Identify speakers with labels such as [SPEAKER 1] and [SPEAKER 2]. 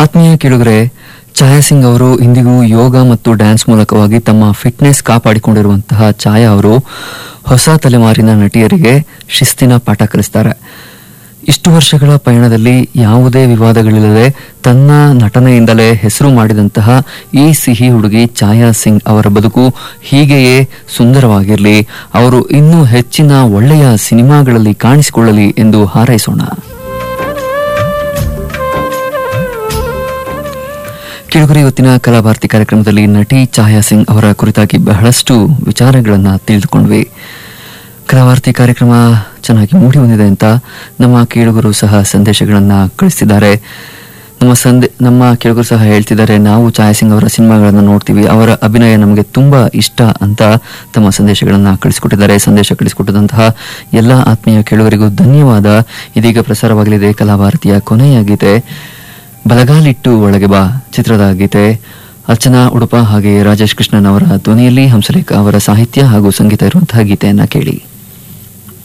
[SPEAKER 1] ಆತ್ಮೀಯ ಕೇಳುಗರೆ ಛಾಯಾ ಸಿಂಗ್ ಅವರು ಇಂದಿಗೂ ಯೋಗ ಮತ್ತು ಡ್ಯಾನ್ಸ್ ಮೂಲಕವಾಗಿ ತಮ್ಮ ಫಿಟ್ನೆಸ್ ಕಾಪಾಡಿಕೊಂಡಿರುವಂತಹ ಛಾಯಾ ಅವರು ಹೊಸ ತಲೆಮಾರಿನ ನಟಿಯರಿಗೆ ಶಿಸ್ತಿನ ಪಾಠ ಕಲಿಸ್ತಾರೆ ಇಷ್ಟು ವರ್ಷಗಳ ಪಯಣದಲ್ಲಿ ಯಾವುದೇ ವಿವಾದಗಳಿಲ್ಲದೆ ತನ್ನ ನಟನೆಯಿಂದಲೇ ಹೆಸರು ಮಾಡಿದಂತಹ ಈ ಸಿಹಿ ಹುಡುಗಿ ಛಾಯಾ ಸಿಂಗ್ ಅವರ ಬದುಕು ಹೀಗೆಯೇ ಸುಂದರವಾಗಿರಲಿ ಅವರು ಇನ್ನೂ ಹೆಚ್ಚಿನ ಒಳ್ಳೆಯ ಸಿನಿಮಾಗಳಲ್ಲಿ ಕಾಣಿಸಿಕೊಳ್ಳಲಿ ಎಂದು ಹಾರೈಸೋಣ ಕೇಳುಗರೆ ಇವತ್ತಿನ ಕಲಾಭಾರತಿ ಕಾರ್ಯಕ್ರಮದಲ್ಲಿ ನಟಿ ಛಾಯಾ ಸಿಂಗ್ ಅವರ ಕುರಿತಾಗಿ ಬಹಳಷ್ಟು ವಿಚಾರಗಳನ್ನ ತಿಳಿದುಕೊಂಡ್ವಿ ಕಲಾಭಾರತಿ ಕಾರ್ಯಕ್ರಮ ಚೆನ್ನಾಗಿ ಮೂಡಿ ಬಂದಿದೆ ಅಂತ ನಮ್ಮ ಕೇಳುಗರು ಸಹ ಸಂದೇಶಗಳನ್ನ ಕಳಿಸಿದ್ದಾರೆ ನಮ್ಮ ಸಂದೆ ನಮ್ಮ ಕೇಳುಗರು ಸಹ ಹೇಳ್ತಿದ್ದಾರೆ ನಾವು ಛಾಯಾ ಸಿಂಗ್ ಅವರ ಸಿನಿಮಾಗಳನ್ನ ನೋಡ್ತೀವಿ ಅವರ ಅಭಿನಯ ನಮಗೆ ತುಂಬಾ ಇಷ್ಟ ಅಂತ ತಮ್ಮ ಸಂದೇಶಗಳನ್ನ ಕಳಿಸಿಕೊಟ್ಟಿದ್ದಾರೆ ಸಂದೇಶ ಕಳಿಸಿಕೊಟ್ಟಂತಹ ಎಲ್ಲ ಆತ್ಮೀಯ ಕೇಳುಗರಿಗೂ ಧನ್ಯವಾದ ಇದೀಗ ಪ್ರಸಾರವಾಗಲಿದೆ ಕಲಾಭಾರತಿಯ ಕೊನೆಯ ಗೀತೆ ಬಲಗಾಲಿಟ್ಟು ಒಳಗೆ ಬಾ ಚಿತ್ರದ ಗೀತೆ ಅರ್ಚನಾ ಉಡುಪ ಹಾಗೆ ರಾಜೇಶ್ ಕೃಷ್ಣನ್ ಅವರ ಧ್ವನಿಯಲ್ಲಿ ಹಂಸಲೇಖ ಅವರ ಸಾಹಿತ್ಯ ಹಾಗೂ ಸಂಗೀತ ಇರುವಂತಹ ಗೀತೆಯನ್ನ ಕೇಳಿ